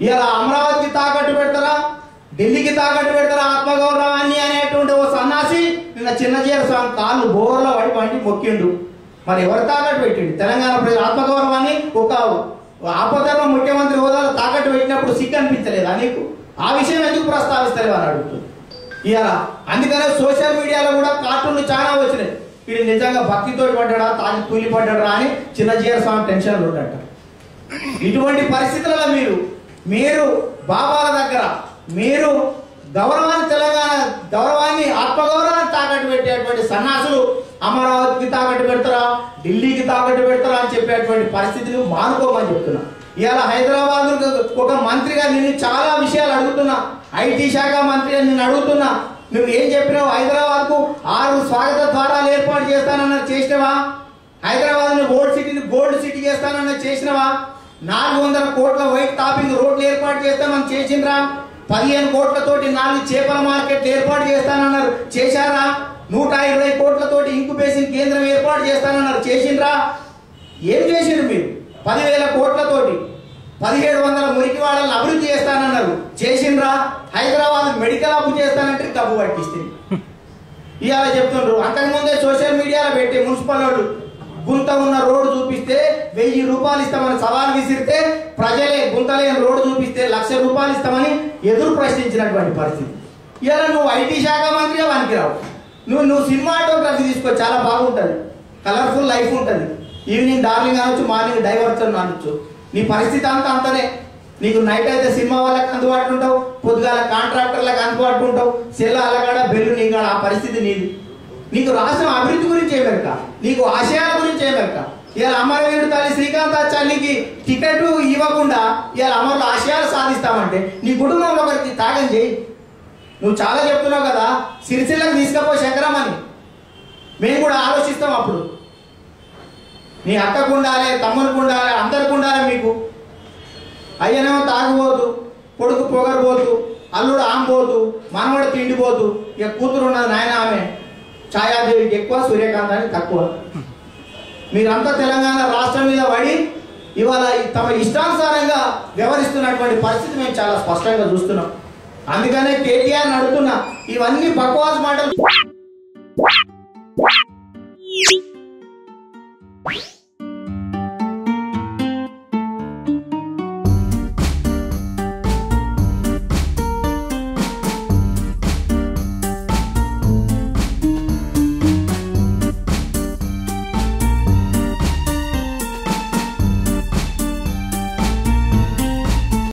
ఇలా అమరావతికి తాకట్టు పెడతారా ఢిల్లీకి తాకట్టు పెడతారా ఆత్మగౌరవాన్ని అనేటువంటి ఓ సన్నాసి నిన్న చిన్నజీర స్వామి కాళ్ళు బోర్లో పడి వంటి మొక్కిండు మరి ఎవరు తాకట్టు పెట్టిండు తెలంగాణ ప్రజల ఆత్మగౌరవాన్ని ఒక ఆపధర్మ ముఖ్యమంత్రి హోదాలో తాకట్టు పెట్టినప్పుడు సిగ్గు అనిపించలేదా నీకు ఆ విషయం ఎందుకు ప్రస్తావిస్తలేవు అని అడుగుతుంది ఇవాళ అందుకనే సోషల్ మీడియాలో కూడా కార్టూన్లు చాలా వచ్చినాయి వీడు నిజంగా భక్తితో పడ్డాడా తాగి తూలి పడ్డాడా అని చిన్న జీర స్వామి టెన్షన్లు ఉన్నట్ట ఇటువంటి పరిస్థితులలో మీరు మీరు బాబాల దగ్గర మీరు గౌరవాన్ని తెలంగాణ గౌరవాన్ని ఆత్మగౌరవాన్ని తాకట్టు పెట్టేటువంటి సన్నాసులు అమరావతికి తాకట్టు పెడతారా ఢిల్లీకి తాకట్టు పెడతారా అని చెప్పేటువంటి పరిస్థితిని మానుకోమని చెప్తున్నా ఇవాళ హైదరాబాద్ ఒక మంత్రిగా నిన్ను చాలా విషయాలు అడుగుతున్నా ఐటీ శాఖ మంత్రిగా నిన్ను అడుగుతున్నా నువ్వు ఏం చెప్పినావు హైదరాబాద్ కు ఆరు స్వాగత ద్వారాలు ఏర్పాటు చేస్తానన్న చేసినవా హైదరాబాద్ ను గోల్డ్ సిటీని గోల్డ్ సిటీ చేస్తానన్న చేసినవా నాలుగు వందల కోట్ల వైట్ టాపింగ్ రోడ్లు ఏర్పాటు చేస్తామని చేసిండ్రా పదిహేను కోట్లతోటి నాలుగు చేపల మార్కెట్ ఏర్పాటు చేస్తానన్నారు చేశారా నూట ఇరవై కోట్లతోటి ఇంకుబేసిన్ కేంద్రం ఏర్పాటు చేస్తానన్నారు చేసిండ్రా ఏం చేసిండ్రు మీరు పదివేల కోట్లతోటి పదిహేడు వందల మురికి వాళ్ళని అభివృద్ధి చేస్తానన్నారు చేసిండ్రా హైదరాబాద్ మెడికల్ అప్పు చేస్తానంటే డబ్బు పట్టిస్తుంది ఇవాళ చెప్తుండ్రు అంతకుముందే సోషల్ మీడియాలో పెట్టి మున్సిపల్ వాళ్ళు గుంత ఉన్న రోడ్డు చూపిస్తే వెయ్యి రూపాయలు ఇస్తామని సవాల్ విసిరితే ప్రజలే గుంత లేని రోడ్డు చూపిస్తే లక్ష రూపాయలు ఇస్తామని ఎదురు ప్రశ్నించినటువంటి పరిస్థితి ఇవాళ నువ్వు ఐటీ శాఖ మంత్రిగా పనికిరావు నువ్వు నువ్వు సినిమాటోగ్రఫీ తీసుకో చాలా బాగుంటుంది కలర్ఫుల్ లైఫ్ ఉంటుంది ఈవినింగ్ డార్లింగ్ అనొచ్చు మార్నింగ్ డైవర్షన్ అనొచ్చు నీ పరిస్థితి అంతా అంతనే నీకు నైట్ అయితే సినిమా వాళ్ళకి అందుబాటు ఉంటావు పొద్దుగాల కాంట్రాక్టర్లకు అందుబాటు ఉంటావు సెల్ అలగాడ బెల్లు నీకాడ ఆ పరిస్థితి నీది నీకు రాష్ట్రం అభివృద్ధి గురించి ఏమెరక నీకు ఆశయాల గురించి ఏమెరక ఇవాళ అమరవీరుడు తల్లి శ్రీకాంతాచార్యునికి టికెట్ ఇవ్వకుండా ఇవాళ అమరులు ఆశయాలు సాధిస్తామంటే నీ కుటుంబంలో ఒకరికి త్యాగం చేయి నువ్వు చాలా చెప్తున్నావు కదా సిరిసిల్లకు తీసుకపో శంకరమని మేము కూడా ఆలోచిస్తాం అప్పుడు నీ అక్కకు ఉండాలి తమ్మునికి ఉండాలి అందరికి ఉండాలి మీకు అయ్యనేమో తాగుబోతు కొడుకు పొగరబోతు అల్లుడు ఆంబోతు మనవడు తిండిపోతు ఇక కూతురు ఉన్నది నాయన ఆమె ఛాయాదేవికి ఎక్కువ సూర్యకాంతానికి తక్కువ మీరంతా తెలంగాణ రాష్ట్రం మీద పడి ఇవాళ తమ ఇష్టానుసారంగా వ్యవహరిస్తున్నటువంటి పరిస్థితి మేము చాలా స్పష్టంగా చూస్తున్నాం అందుకనే కేటీఆర్ అడుగుతున్నా ఇవన్నీ బక్వాస్ మాటలు